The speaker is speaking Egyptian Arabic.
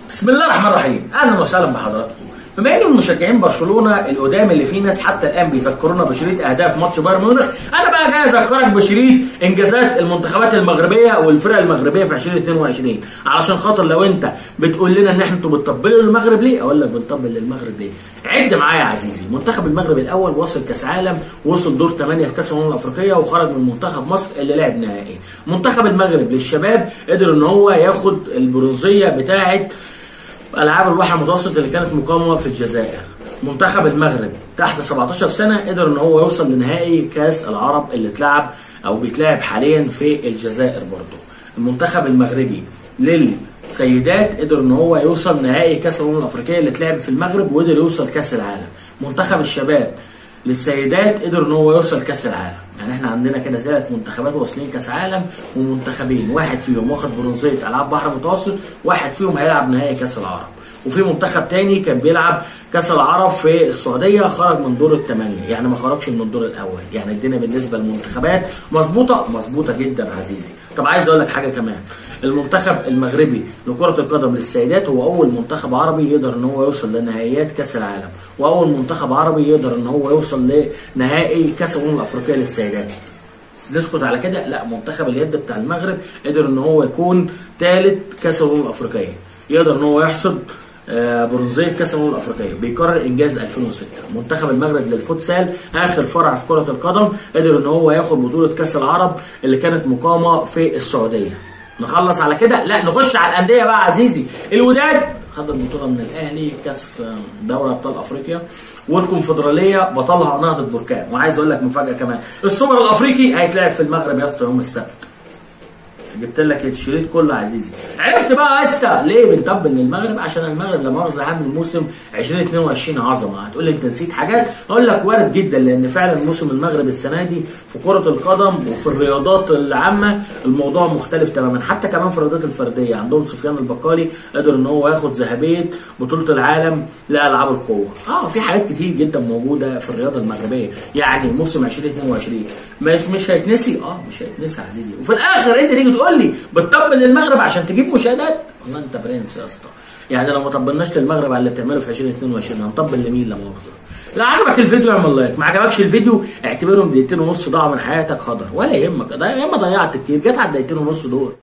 بسم الله الرحمن الرحيم اهلا وسهلا بحضراتكم بما اني من مشجعين برشلونه القدام اللي في ناس حتى الان بيذكرونا بشريط اهداف ماتش بايرن ميونخ انا بقى جاي اذكرك بشريط انجازات المنتخبات المغربيه والفرق المغربيه في 2022 علشان خاطر لو انت بتقول لنا ان احنا انتوا بتطبلوا للمغرب ليه اقول لك بنطبل للمغرب ليه عد معايا يا عزيزي منتخب المغرب الاول وصل كاس عالم وصل دور 8 في كاس الامم الافريقيه وخرج من منتخب مصر اللي لعب نهائي منتخب المغرب للشباب قدر ان هو ياخد البرونزيه بتاعه العاب البحر المتوسط اللي كانت مقامه في الجزائر منتخب المغرب تحت 17 سنه قدر ان هو يوصل لنهائي كاس العرب اللي اتلعب او بيتلعب حاليا في الجزائر برضه المنتخب المغربي للسيدات قدر ان هو يوصل نهائي كاس الامم الافريقيه اللي اتلعب في المغرب وقدر يوصل كاس العالم منتخب الشباب للسيدات قدر ان هو يوصل كاس العالم يعني احنا عندنا كده ثلاث منتخبات واصلين كاس عالم ومنتخبين واحد فيهم واخد برونزيه العاب بحر متوسط واحد فيهم هيلعب نهائي كاس العرب وفي منتخب تاني كان بيلعب كاس العرب في السعوديه خرج من دور الثمانيه يعني ما خرجش من الدور الاول يعني الدنيا بالنسبه للمنتخبات مظبوطه مظبوطه جدا عزيزي طب عايز اقول لك حاجه كمان المنتخب المغربي لكره القدم للسيدات هو اول منتخب عربي يقدر ان هو يوصل لنهائيات كاس العالم واول منتخب عربي يقدر ان هو يوصل لنهائي كاس الامم الافريقيه للسيدات نسكت على كده لا منتخب اليد بتاع المغرب قدر ان هو يكون ثالث كاس الامم الافريقيه يقدر ان هو يحصد برونزيه كاس الامم الافريقيه بيكرر انجاز 2006 منتخب المغرب للفوتسال اخر فرع في كره القدم قدر ان هو ياخد بطوله كاس العرب اللي كانت مقامه في السعوديه نخلص على كده لا نخش على الانديه بقى عزيزي الوداد خد البطوله من الاهلي كاس دوري ابطال افريقيا والكونفدراليه بطلها نهضه بركان وعايز اقول لك مفاجاه كمان السوبر الافريقي هيتلعب في المغرب يا اسطى يوم السبت جبت لك الشريط كله عزيزي عرفت بقى يا اسطى ليه بنطبل للمغرب عشان المغرب لما مؤاخذه عامل موسم 2022 عظمه هتقول لي انت نسيت حاجات اقول لك وارد جدا لان فعلا موسم المغرب السنه دي في كره القدم وفي الرياضات العامه الموضوع مختلف تماما حتى كمان في الرياضات الفرديه عندهم سفيان البقالي قدر ان هو ياخد ذهبيه بطوله العالم لالعاب القوه اه في حاجات كتير جدا موجوده في الرياضه المغربيه يعني موسم 2022 مش مش هيتنسي اه مش هيتنسي عزيزي وفي الاخر انت تيجي تقول لي بتطبل للمغرب عشان تجيب مشاهدات والله انت برنس يا اسطى يعني لو ما طبلناش للمغرب على اللي بتعمله في 2022 هنطبل لمين لا مؤاخذه لا عجبك الفيديو اعمل لايك ما عجبكش الفيديو اعتبرهم دقيقتين ونص ضاعوا من حياتك هدر ولا يهمك ده ياما ضيعت كتير جت على الدقيقتين ونص دول